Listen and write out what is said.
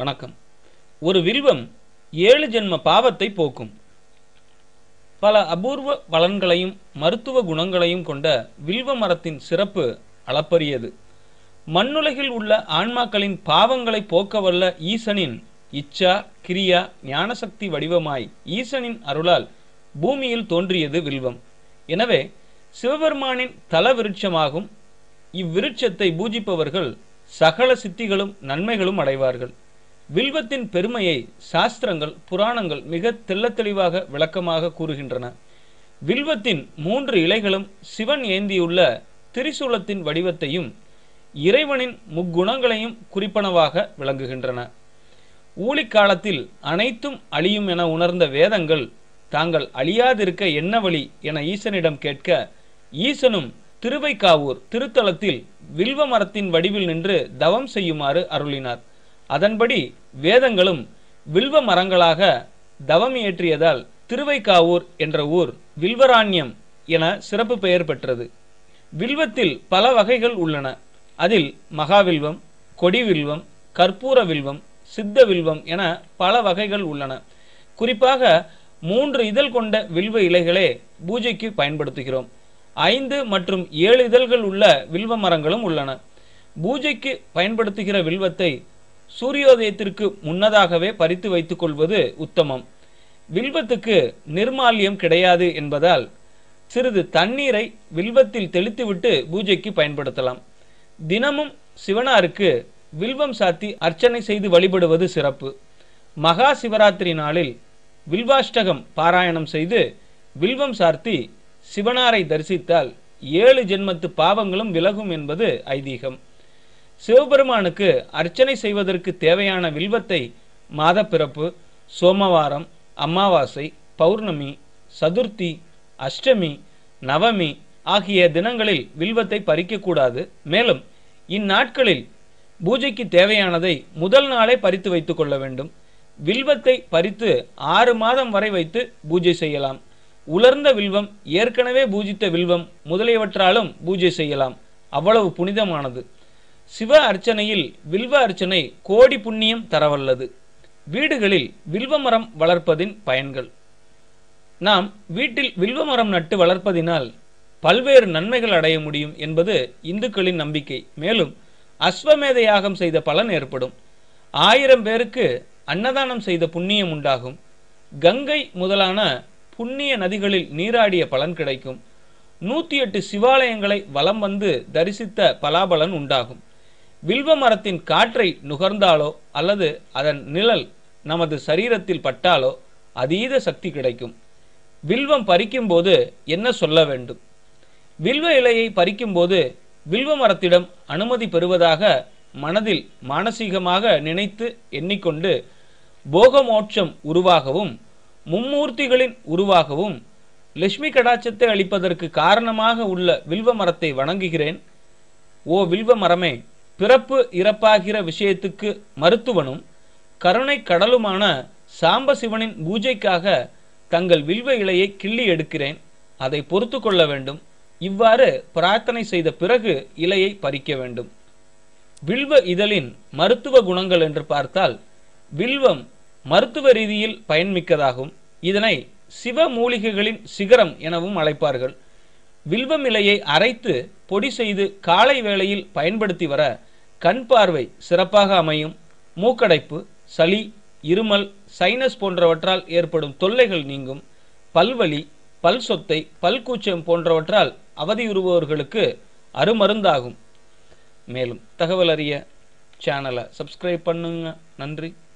வணக்கம் ஒரு வில்வம் ஏழு ஜென்ம பாவத்தை போக்கும் பல அபூர்வ பலன்களையும் மருத்துவ குணங்களையும் கொண்ட வில்வ மரத்தின் சிறப்பு அளப்பரியது மண்ணுலகில் உள்ள ஆன்மாக்களின் பாவங்களை போக்கவல்ல ஈசனின் இச்சா கிரியா ஞானசக்தி வடிவமாய் ஈசனின் அருளால் பூமியில் தோன்றியது வில்வம் எனவே சிவபெருமானின் தல விருட்சமாகும் இவ்விருட்சத்தை பூஜிப்பவர்கள் சகல சித்திகளும் நன்மைகளும் அடைவார்கள் வில்வத்தின் பெருமையை சாஸ்திரங்கள் புராணங்கள் மிக தெள்ளத் தெளிவாக விளக்கமாக கூறுகின்றன வில்வத்தின் மூன்று இலைகளும் சிவன் ஏந்தியுள்ள திரிசூலத்தின் வடிவத்தையும் இறைவனின் முக்குணங்களையும் குறிப்பனவாக விளங்குகின்றன ஊழிக்காலத்தில் அனைத்தும் அழியும் என உணர்ந்த வேதங்கள் தாங்கள் அழியாதிருக்க என்ன வழி என ஈசனிடம் கேட்க ஈசனும் திருவைக்காவூர் திருத்தலத்தில் வில்வ மரத்தின் வடிவில் நின்று தவம் செய்யுமாறு அருளினார் அதன்படி வேதங்களும் வில்வ மரங்களாக தவம் இயற்றியதால் திருவைக்காவூர் என்ற ஊர் வில்வராண்யம் என சிறப்பு பெயர் பெற்றது வில்வத்தில் பல வகைகள் உள்ளன அதில் மகாவில்வம் கொடிவில்வம் கற்பூர வில்வம் சித்த வில்வம் என பல வகைகள் உள்ளன குறிப்பாக மூன்று இதழ் கொண்ட வில்வ இலைகளே பூஜைக்கு பயன்படுத்துகிறோம் ஐந்து மற்றும் ஏழு இதழ்கள் உள்ள வில்வ மரங்களும் உள்ளன பூஜைக்கு பயன்படுத்துகிற வில்வத்தை சூரியோதயத்திற்கு முன்னதாகவே பறித்து வைத்துக் கொள்வது உத்தமம் வில்வத்துக்கு நிர்மால்யம் கிடையாது என்பதால் சிறிது தண்ணீரை வில்வத்தில் தெளித்துவிட்டு பூஜைக்கு பயன்படுத்தலாம் தினமும் சிவனாருக்கு வில்வம் சாத்தி அர்ச்சனை செய்து வழிபடுவது சிறப்பு மகா சிவராத்திரி நாளில் வில்வாஷ்டகம் பாராயணம் செய்து வில்வம் சார்த்தி சிவனாரை தரிசித்தால் ஏழு ஜென்மத்து பாவங்களும் விலகும் என்பது ஐதீகம் சிவபெருமானுக்கு அர்ச்சனை செய்வதற்கு தேவையான வில்வத்தை மாதப்பிறப்பு சோமவாரம் அமாவாசை பௌர்ணமி சதுர்த்தி அஷ்டமி நவமி ஆகிய தினங்களில் வில்வத்தை பறிக்கக்கூடாது மேலும் இந்நாட்களில் பூஜைக்கு தேவையானதை முதல் நாளே பறித்து வைத்துக் கொள்ள வேண்டும் வில்வத்தை பறித்து ஆறு மாதம் வரை வைத்து பூஜை செய்யலாம் உலர்ந்த வில்வம் ஏற்கனவே பூஜித்த வில்வம் முதலியவற்றாலும் பூஜை செய்யலாம் அவ்வளவு புனிதமானது சிவ அர்ச்சனையில் வில்வ அர்ச்சனை கோடி புண்ணியம் தரவல்லது வீடுகளில் வில்வ மரம் வளர்ப்பதின் பயன்கள் நாம் வீட்டில் வில்வ மரம் நட்டு வளர்ப்பதினால் பல்வேறு நன்மைகள் அடைய முடியும் என்பது இந்துக்களின் நம்பிக்கை மேலும் அஸ்வமேத யாகம் செய்த பலன் ஏற்படும் ஆயிரம் பேருக்கு அன்னதானம் செய்த புண்ணியம் உண்டாகும் கங்கை முதலான புண்ணிய நதிகளில் நீராடிய பலன் கிடைக்கும் நூத்தி எட்டு சிவாலயங்களை வலம் வந்து தரிசித்த பலாபலன் உண்டாகும் வில்வ மரத்தின் காற்றை நுகர்ந்தாலோ அல்லது அதன் நிழல் நமது சரீரத்தில் பட்டாலோ அதீத சக்தி கிடைக்கும் வில்வம் பறிக்கும்போது என்ன சொல்ல வேண்டும் வில்வ இலையை பறிக்கும்போது வில்வ மரத்திடம் அனுமதி பெறுவதாக மனதில் மானசீகமாக நினைத்து எண்ணிக்கொண்டு போகமோட்சம் உருவாகவும் மும்மூர்த்திகளின் உருவாகவும் லட்சுமி கடாட்சத்தை அளிப்பதற்கு காரணமாக உள்ள வில்வ மரத்தை வணங்குகிறேன் ஓ வில்வ மரமே பிறப்பு இறப்பாகிற விஷயத்துக்கு மருத்துவனும் கருணை கடலுமான சாம்பசிவனின் பூஜைக்காக தங்கள் வில்வ இலையை கிள்ளி எடுக்கிறேன் அதை பொறுத்து கொள்ள வேண்டும் இவ்வாறு பிரார்த்தனை செய்த பிறகு இலையை பறிக்க வேண்டும் வில்வ இதழின் மருத்துவ குணங்கள் என்று பார்த்தால் வில்வம் மருத்துவ ரீதியில் பயன்மிக்கதாகும் இதனை சிவ மூலிகைகளின் சிகரம் எனவும் அழைப்பார்கள் வில்வம் இலையை அரைத்து பொடி செய்து காலை வேளையில் பயன்படுத்தி வர கண் பார்வை சிறப்பாக அமையும் மூக்கடைப்பு சளி இருமல் சைனஸ் போன்றவற்றால் ஏற்படும் தொல்லைகள் நீங்கும் பல்வலி பல் சொத்தை பல்கூச்சம் போன்றவற்றால் அவதியுறுபவர்களுக்கு அருமருந்தாகும் மேலும் தகவல் அறிய சேனலை சப்ஸ்கிரைப் பண்ணுங்க நன்றி